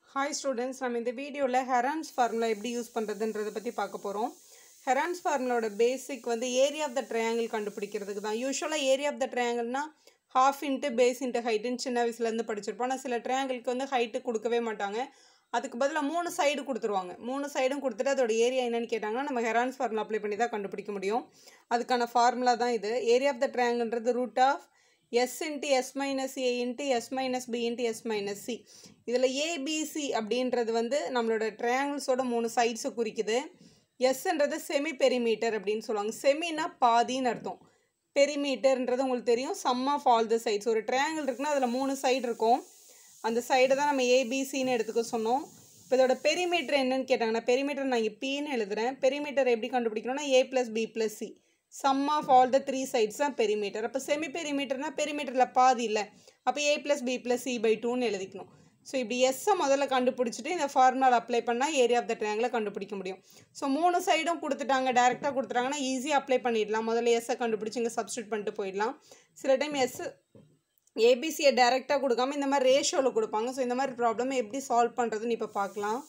hi students நம்ம இந்த வீடியோவில் ஹெரான்ஸ் ஃபார்முலா எப்படி யூஸ் பண்ணுறதுன்றதை பற்றி பார்க்க போகிறோம் ஹெரான்ஸ் ஃபார்முலாவோட பேசிக் வந்து ஏரியா ஆஃப் த ட்ரையாங்கிள் கண்டுபிடிக்கிறதுக்கு தான் யூஸ்வலாக ஏரியா ஆஃப் த ட்ரையாங்கிள்னா ஹாஃப் இன்ட்டு பேஸ் இன்ட்டு ஹைட்டுன்னு சின்ன வயசுலேருந்து படிச்சிருப்போம் ஆனால் சில ட்ரையாங்கிளுக்கு வந்து ஹைட்டு கொடுக்கவே மாட்டாங்க அதுக்கு பதிலாக மூணு சைடு கொடுத்துருவாங்க மூணு சைடும் கொடுத்துட்டு அதோட ஏரியா என்னன்னு கேட்டாங்கன்னா நம்ம ஹெரான்ஸ் ஃபார்முலா அப்ளை பண்ணி தான் கண்டுபிடிக்க முடியும் அதுக்கான ஃபார்முலா தான் இது ஏரியா ஆஃப் த ட்ரையாங்கிள்ன்றது root of S into S minus A into S minus B into S minus C இதில் ஏபிசி அப்படின்றது வந்து நம்மளோட ட்ரையாங்கிள்ஸோட மூணு சைட்ஸை குறிக்குது எஸ்ன்றது செமி பெரிமீட்டர் அப்படின்னு சொல்லுவாங்க செமினா பாதின்னு அர்த்தம் பெரிமீட்டர்ன்றது உங்களுக்கு தெரியும் sum of all the sides ஒரு ட்ரையாங்கிள் இருக்குன்னா அதில் மூணு சைடு இருக்கும் அந்த சைடை தான் நம்ம ஏபிசின்னு எடுத்துக்க சொன்னோம் இப்போ இதோட பெரிமீட்டர் என்னன்னு கேட்டாங்கன்னா பெரிமீட்டர் நான் இங்கே பின்னு எழுதுறேன் பெரிமீட்டர் எப்படி கண்டுபிடிக்கணும்னா A plus B plus C sum of all the three sides தான் பெரிமீட்டர் அப்போ செமி பெரிமீட்டர்னா பெரிமீட்டரில் பாதி இல்லை அப்போ A plus B plus C by டூன்னு எழுதிக்கணும் ஸோ இப்படி எஸ்ஸை முதல்ல கண்டுபிடிச்சிட்டு இந்த ஃபார்முலா அப்ளை பண்ணால் ஏரியா ஆஃப் த ட்ரையாங்கிளை கண்டுபிடிக்க முடியும் ஸோ மூணு சைடும் கொடுத்துட்டாங்க டேரெக்டாக கொடுத்துட்டாங்கன்னா ஈஸியாக அப்ளை பண்ணிடலாம் முதல்ல எஸ்ஸை கண்டுபிடிச்சி இங்கே சப்ஸ்டியூட் பண்ணிட்டு போயிடலாம் சில டைம் எஸ் ஏபிசியை டேரெக்டாக கொடுக்காம இந்த மாதிரி ரேஷியோவில் கொடுப்பாங்க ஸோ இந்த மாதிரி ப்ராப்ளம் எப்படி சால்வ் பண்ணுறதுன்னு இப்போ பார்க்கலாம்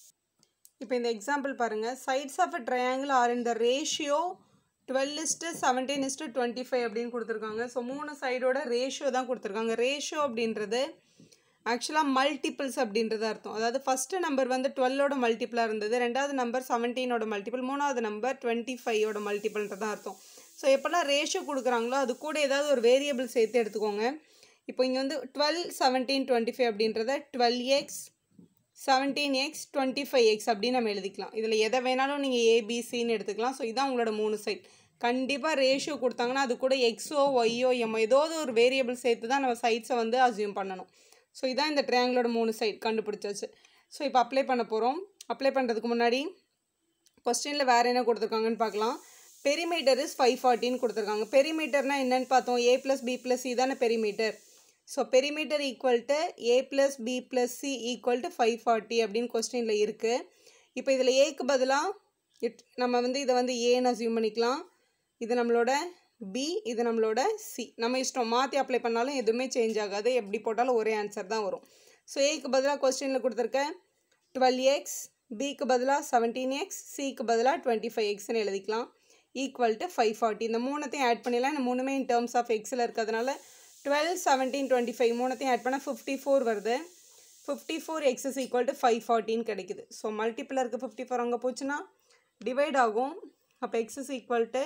இப்போ இந்த எக்ஸாம்பிள் பாருங்கள் sides of a triangle are in the ratio twelve is to seventeen is to twenty five அப்படின்னு கொடுத்துருக்காங்க ஸோ மூணு சைடோட ரேஷியோ தான் கொடுத்துருக்காங்க ரேஷியோ அப்படின்றது ஆக்சுவலாக மல்டிபிள்ஸ் அப்படின்றது அர்த்தம் அதாவது ஃபஸ்ட்டு நம்பர் வந்து டுவெல்லோட மல்டிப்பிளாக இருந்தது ரெண்டாவது நம்பர் செவன்டீனோட மல்டிபிள் மூணாவது நம்பர் டுவெண்ட்டி ஃபைவோட மல்டிபிள்ன்றது தான் அர்த்தம் ஸோ எப்போல்லாம் ரேஷியோ கொடுக்குறாங்களோ அது கூட ஏதாவது ஒரு வேரியபிள் சேர்த்து எடுத்துக்கோங்க இப்போ இங்கே வந்து டுவெல் செவன்டீன் டுவெண்ட்டி ஃபைவ் அப்படின்றத twelve X seventeen X twenty five X அப்படின்னு நம்ம எழுதிக்கலாம் இதில் எதை வேணாலும் நீங்கள் ஏபிசின்னு எடுத்துக்கலாம் ஸோ இதான் உங்களோட மூணு சைட் கண்டிப்பாக ரேஷியோ கொடுத்தாங்கன்னா அது கூட எக்ஸோ ஒய்யோ எம்மோ ஏதாவது ஒரு வேரியபிள் சேர்த்து தான் நம்ம சைட்ஸை வந்து அசியூம் பண்ணணும் ஸோ இதான் இந்த ட்ரையாங்கிளோட மூணு சைட் கண்டுபிடிச்சாச்சு ஸோ இப்போ அப்ளை பண்ண போகிறோம் அப்ளை பண்ணுறதுக்கு முன்னாடி கொஸ்டினில் வேறு என்ன கொடுத்துருக்காங்கன்னு பார்க்கலாம் பெரிமீட்டர் இஸ் ஃபைவ் ஃபார்ட்டின்னு கொடுத்துருக்காங்க பெரிமீட்டர்னா என்னன்னு பார்த்தோம் A plus B plus C தானே perimeter so perimeter equal to A plus B plus C equal to five forty அப்படின்னு கொஸ்டினில் இருக்குது இப்போ இதில் ஏக்கு பதிலாக இட் நம்ம வந்து இதை வந்து ஏன்னு அசியூம் பண்ணிக்கலாம் இது நம்மளோட பி இது நம்மளோட சி நம்ம இஷ்டம் மாற்றி அப்ளை பண்ணாலும் எதுவுமே சேஞ்ச் ஆகாது எப்படி போட்டாலும் ஒரே ஆன்சர் தான் வரும் ஸோ ஏக்கு பதிலாக கொஸ்டினில் கொடுத்துருக்க டுவெல் எக்ஸ் பிக்கு பதிலாக செவன்டீன் எக்ஸ் சிக்கு பதிலாக டுவெண்ட்டி ஃபைவ் எக்ஸ்னு எழுதிக்கலாம் ஈக்குவல் டு ஃபைவ் ஃபார்ட்டி இந்த மூணுத்தையும் ஆட் பண்ணிடலாம் இந்த மூணுமே இன் டேர்ம்ஸ் ஆஃப் எக்ஸில் இருக்கிறதுனால டுவெல் செவன்டீன் டுவெண்ட்டி ஃபைவ் மூணுத்தையும் ஆட் பண்ணால் ஃபிஃப்டி ஃபோர் வருது fifty four X is equal to five ஃபார்ட்டின்னு கிடைக்குது ஸோ மல்டிப்பிள் இருக்குது ஃபிஃப்டி ஃபோர் அங்கே போச்சுன்னா டிவைட் ஆகும் அப்போ X is equal to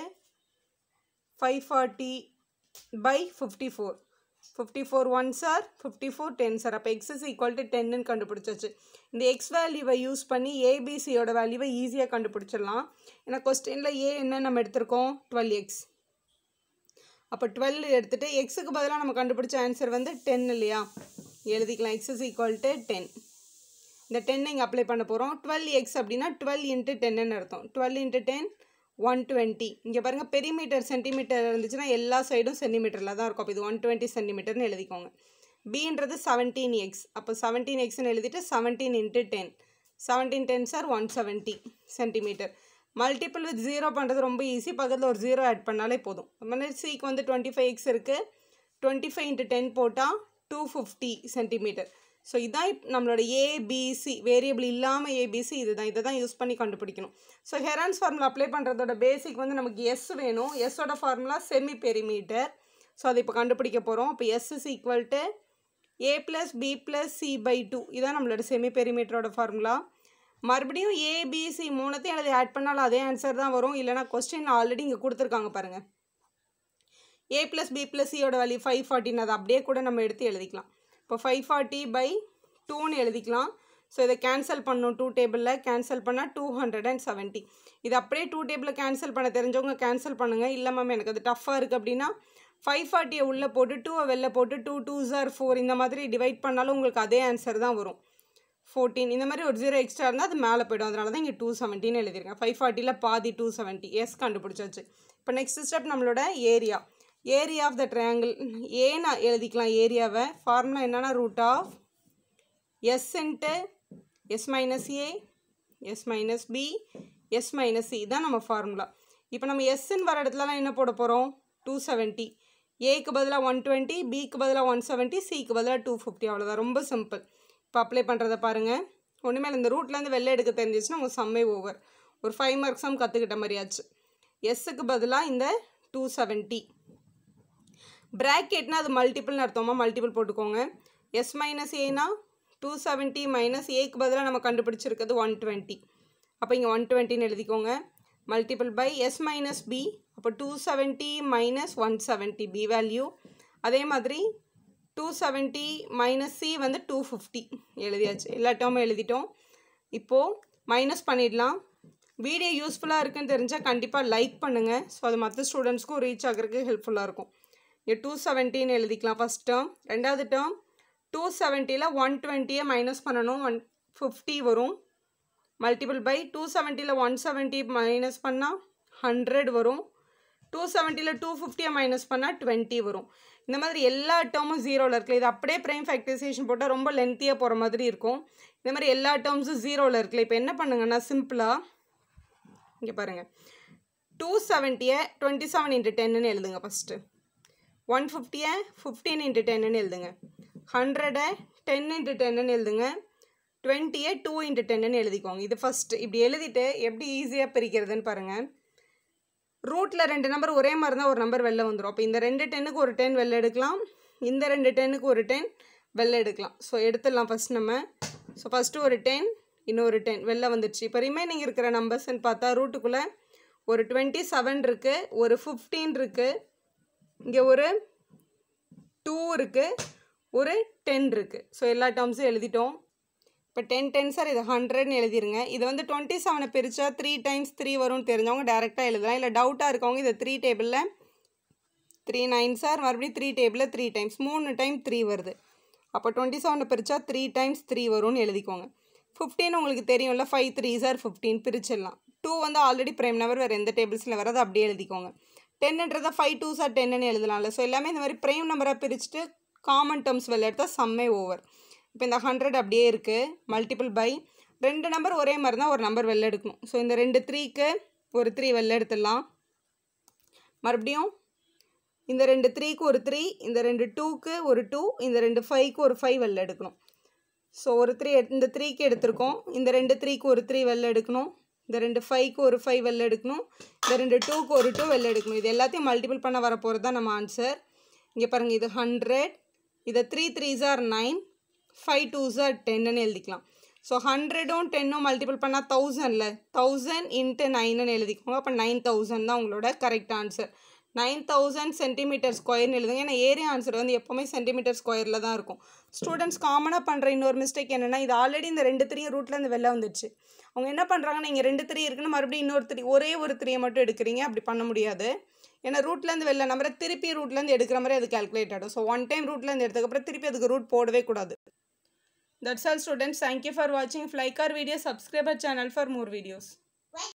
five forty by fifty four fifty four one are fifty four ten are அப்போ X is equal to டென்னு கண்டுபிடிச்சாச்சு இந்த எக்ஸ் வேல்யூவை யூஸ் பண்ணி ஏபிசியோட வேல்யூவை ஈஸியாக கண்டுபிடிச்சிடலாம் ஏன்னா கொஸ்டினில் ஏ என்ன நம்ம எடுத்திருக்கோம் டுவெல் எக்ஸ் அப்போ டுவெல் எடுத்துகிட்டு எக்ஸுக்கு பதிலாக நம்ம கண்டுபிடிச்ச ஆன்சர் வந்து டென் இல்லையா எழுதிக்கலாம் X is equal to ten இந்த டென்னை இங்கே அப்ளை பண்ண போகிறோம் டுவெல் எக்ஸ் அப்படின்னா டுவெல் இன்ட்டு டென்னு அர்த்தம் twelve into ten one twenty இங்கே பாருங்கள் பெரிமீட்டர் சென்டிமீட்டர் இருந்துச்சுன்னா எல்லா சைடும் சென்டிமீட்டரில் தான் இருக்கும் அப்போ இது ஒன் டுவெண்ட்டி சென்டிமீட்டர்னு எழுதிக்கோங்க பின்றது செவன்டீன் எக்ஸ் அப்போ செவன்டீன் எக்ஸ்னு எழுதிட்டு seventeen into ten seventeen ten are one seventy centimetre multiple with zero பண்ணுறது ரொம்ப ஈஸி பக்கத்தில் ஒரு ஜீரோ ஆட் பண்ணாலே போதும் மாதிரி சிக்கு வந்து டுவெண்ட்டி ஃபைவ் எக்ஸ் இருக்குது டுவெண்ட்டி ஃபைவ் இன்ட்டு டென் போட்டால் டூ ஃபிஃப்டி சென்டிமீட்டர் ஸோ இதான் நம்மளோட ஏபிசி வேரியபிள் இல்லாமல் ஏபிசி இதுதான் இதை தான் யூஸ் பண்ணி கண்டுபிடிக்கணும் ஸோ ஹெரான்ஸ் ஃபார்முலா அப்ளை பண்ணுறதோட பேசிக் வந்து நமக்கு எஸ் வேணும் எஸ்ஸோட ஃபார்முலா செமி பெரிமீட்டர் ஸோ அதை இப்போ கண்டுபிடிக்க போகிறோம் இப்போ S is equal to A plus B plus C by two இதான் நம்மளோட செமி பெரிமீட்டரோட ஃபார்முலா மறுபடியும் ஏபிசி மூணுத்தையும் எழுதி ஆட் பண்ணாலும் அதே ஆன்சர் தான் வரும் இல்லைனா கொஸ்டின் ஆல்ரெடி இங்கே கொடுத்துருக்காங்க பாருங்கள் ஏ ப்ளஸ் பி ப்ளஸ் சியோட வேல்யூ ஃபைவ் ஃபார்ட்டின் அதை அப்படியே கூட நம்ம எடுத்து எழுதிக்கலாம் இப்போ ஃபைவ் ஃபார்ட்டி பை டூன்னு எழுதிக்கலாம் ஸோ இதை கேன்சல் பண்ணணும் டூ டேபிளில் கேன்சல் பண்ணால் டூ ஹண்ட்ரட் அண்ட் செவன்ட்டி இது அப்படியே டூ டேபிளில் கேன்சல் பண்ண தெரிஞ்சவங்க கேன்சல் பண்ணுங்கள் இல்லை மேம் எனக்கு அது டஃப்பாக இருக்குது அப்படின்னா ஃபைவ் ஃபார்ட்டியை உள்ளே போட்டு டூவை வெளில போட்டு டூ டூ ஜார் ஃபோர் இந்த மாதிரி டிவைட் பண்ணாலும் உங்களுக்கு அதே ஆன்சர் தான் வரும் ஃபோர்டீன் இந்த மாதிரி ஒரு ஜீரோ எக்ஸ்ட்ரா இருந்தால் அது மேலே போய்டும் அதனால தான் இங்கே டூ செவன்ட்டின்னு எழுதியிருக்கேன் ஃபைவ் ஃபார்ட்டியில் பாதி டூ செவன்ட்டி எஸ் கண்டுபிடிச்சாச்சு இப்போ நெக்ஸ்ட் ஸ்டெப் நம்மளோட area area of the triangle ஏன்னா எழுதிக்கலாம் ஏரியாவை ஃபார்முலா என்னென்னா root of S into S minus A S minus B S minus C தான் நம்ம ஃபார்முலா இப்போ நம்ம எஸ்ன்னு வர இடத்துலலாம் என்ன போட போகிறோம் டூ செவன்ட்டி ஏக்கு பதிலாக ஒன் டுவெண்ட்டி பிக்கு பதிலாக ஒன் செவன்ட்டி சிக்கு பதிலாக டூ ஃபிஃப்டி அவ்வளோதான் ரொம்ப சிம்பிள் இப்போ அப்ளை பண்ணுறதை பாருங்கள் ஒன்றுமேல இந்த ரூட்லேருந்து வெளில எடுக்க தெரிஞ்சிச்சுன்னா உங்கள் சம்மே ஓவர் ஒரு ஃபைவ் மார்க்ஸ் சம் கற்றுக்கிட்ட மாதிரியாச்சு எஸ்ஸுக்கு பதிலாக இந்த டூ செவன்ட்டி ப்ராக்கெட்னா அது மல்டிபிள்னு அர்த்தமா மல்டிபிள் போட்டுக்கோங்க எஸ் மைனஸ் ஏனா டூ செவன்ட்டி மைனஸ் ஏக்கு பதிலாக நம்ம கண்டுபிடிச்சிருக்கிறது ஒன் டுவெண்ட்டி அப்போ இங்கே ஒன் டுவெண்ட்டின்னு எழுதிக்கோங்க multiple by S minus B அப்போ two seventy minus one seventy B value அதே மாதிரி டூ செவன்ட்டி மைனஸ் சி வந்து டூ ஃபிஃப்டி எழுதியாச்சு எல்லா டேர்மும் எழுதிட்டோம் இப்போது மைனஸ் பண்ணிடலாம் வீடியோ யூஸ்ஃபுல்லாக இருக்குன்னு தெரிஞ்சால் கண்டிப்பாக லைக் பண்ணுங்கள் ஸோ அது மற்ற ஸ்டூடெண்ட்ஸ்க்கும் ரீச் ஆகிறதுக்கு ஹெல்ப்ஃபுல்லாக இருக்கும் இங்கே டூ செவன்ட்டின்னு எழுதிக்கலாம் ஃபஸ்ட் டேர்ம் ரெண்டாவது டேர்ம் டூ செவன்ட்டியில் ஒன் டுவெண்ட்டியை மைனஸ் பண்ணணும் ஒன் ஃபிஃப்டி வரும் மல்டிபிள் பை டூ செவன்ட்டியில் ஒன் செவன்ட்டி மைனஸ் பண்ணால் ஹண்ட்ரட் வரும் டூ செவன்ட்டியில் டூ ஃபிஃப்டியை மைனஸ் பண்ணால் டுவெண்ட்டி வரும் இந்த மாதிரி எல்லா டேர்மும் ஜீரோவில் இருக்குல்ல இது அப்படியே ப்ரைம் ஃபேக்டரைசேஷன் போட்டால் ரொம்ப லென்த்தியாக போகிற மாதிரி இருக்கும் இந்த மாதிரி எல்லா டேர்ம்ஸும் ஜீரோவில் இருக்குல்ல இப்போ என்ன பண்ணுங்கன்னா சிம்பிளாக இங்கே பாருங்கள் டூ செவன்ட்டியை டுவெண்ட்டி செவன் இன்ட்டு டென்னு எழுதுங்க ஃபஸ்ட்டு ஒன் ஃபிஃப்டியை ஃபிஃப்டீன் இன்ட்டு டென்னு எழுதுங்க ஹண்ட்ரடை டென் இன்ட்டு டென்னு எழுதுங்க டுவெண்ட்டியை டூ இன்ட்டு டென்னு எழுதிக்கோங்க இது ஃபஸ்ட்டு இப்படி எழுதிட்டு எப்படி ஈஸியாக பிரிக்கிறதுன்னு பாருங்கள் ரூட்டில் ரெண்டு நம்பர் ஒரே மாதிரி தான் ஒரு நம்பர் வெளில வந்துடும் அப்போ இந்த ரெண்டு டென்னுக்கு ஒரு டென் வெளில எடுக்கலாம் இந்த ரெண்டு டென்னுக்கு ஒரு டென் வெளில எடுக்கலாம் ஸோ எடுத்துடலாம் ஃபஸ்ட் நம்ம ஸோ ஃபஸ்ட்டு ஒரு டென் இன்னொரு டென் வெளில வந்துடுச்சு இப்போ ரிமைனிங் இருக்கிற நம்பர்ஸ்ன்னு பார்த்தா ரூட்டுக்குள்ளே ஒரு டுவெண்ட்டி செவன் இருக்குது ஒரு ஃபிஃப்டீன் இருக்குது இங்கே ஒரு டூ இருக்குது ஒரு டென் இருக்குது ஸோ எல்லா டேர்ம்ஸும் எழுதிட்டோம் இப்போ டென் டென் சார் இது ஹண்ட்ரட்னு எழுதிருங்க இது வந்து டுவெண்ட்டி செவனை பிரித்தா த்ரீ டைம்ஸ் த்ரீ வரும்னு தெரிஞ்சவங்க டேரெக்டாக எழுதலாம் இல்லை டவுட்டாக இருக்கவங்க இதை த்ரீ டேபிளில் த்ரீ நைன் சார் மறுபடியும் த்ரீ டேபிளில் த்ரீ டைம்ஸ் மூணு டைம் த்ரீ வருது அப்போ டுவெண்ட்டி செவனை பிரித்தா த்ரீ டைம்ஸ் த்ரீ வரும்னு எழுதிக்கோங்க ஃபிஃப்டீன் உங்களுக்கு தெரியும்ல ஃபைவ் த்ரீ சார் ஃபிஃப்டீன் பிரிச்சிடலாம் டூ வந்து ஆல்ரெடி ப்ரைம் நம்பர் வேறு எந்த டேபிள்ஸில் வராது அப்படியே எழுதிக்கோங்க டென்னுன்றதை ஃபைவ் டூ சார் டென்னு எழுதலாம்ல ஸோ எல்லாமே இந்த மாதிரி ப்ரைம் நம்பராக பிரிச்சுட்டு காமன் டேர்ம்ஸ் வெளில எடுத்தால் சம்மே ஓவர் இப்போ இந்த ஹண்ட்ரட் அப்படியே இருக்குது மல்டிபிள் பை ரெண்டு நம்பர் ஒரே மாதிரி தான் ஒரு நம்பர் வெளில எடுக்கணும் ஸோ இந்த ரெண்டு த்ரீக்கு ஒரு த்ரீ வெளில எடுத்துடலாம் மறுபடியும் இந்த ரெண்டு த்ரீக்கு ஒரு த்ரீ இந்த ரெண்டு டூக்கு ஒரு டூ இந்த ரெண்டு ஃபைவ்க்கு ஒரு ஃபைவ் வெளில எடுக்கணும் ஸோ ஒரு த்ரீ இந்த த்ரீக்கு எடுத்திருக்கோம் இந்த ரெண்டு த்ரீக்கு ஒரு த்ரீ வெளில எடுக்கணும் இந்த ரெண்டு ஃபைவ்க்கு ஒரு ஃபைவ் வெளில எடுக்கணும் இந்த ரெண்டு டூக்கு ஒரு டூ வெளில எடுக்கணும் இது எல்லாத்தையும் மல்டிபிள் பண்ண வர போகிறது தான் நம்ம ஆன்சர் இங்கே பாருங்கள் இது ஹண்ட்ரட் இதை three three are nine five two are டென்னு எழுதிக்கலாம் ஸோ ஹண்ட்ரடும் டென்னும் மல்டிபிள் பண்ணால் தௌசண்டில் தௌசண்ட் இன்ட்டு நைனுன்னு எழுதிக்கோங்க அப்போ நைன் தௌசண்ட் தான் உங்களோட correct answer nine thousand centimetre ஸ்கொயர்னு எழுதுங்க ஏன்னா ஏரியா ஆன்சர் வந்து எப்போவுமே சென்டிமீட்டர் ஸ்கொயரில் தான் இருக்கும் ஸ்டூடெண்ட்ஸ் காமனாக பண்ணுற இன்னொரு மிஸ்டேக் என்னென்னா இது ஆல்ரெடி இந்த ரெண்டு த்ரீ ரூட்லேருந்து வெளில வந்துடுச்சு அவங்க என்ன பண்ணுறாங்கன்னா இங்கே ரெண்டு த்ரீ இருக்குன்னு மறுபடியும் இன்னொரு த்ரீ ஒரே ஒரு த்ரீயை மட்டும் எடுக்கிறீங்க அப்படி பண்ண முடியாது ஏன்னா ரூட்லேருந்து வெளில நம்பரை திருப்பி ரூட்லேருந்து எடுக்கிற மாதிரி அது கால்குலேட் ஆகிடும் ஸோ ஒன் டைம் ரூட்லேருந்து எடுத்ததுக்கப்புறம் திருப்பி அதுக்கு ரூட் போடவே கூடாது that's all students thank you for வாட்சிங் like our video subscriber channel for more videos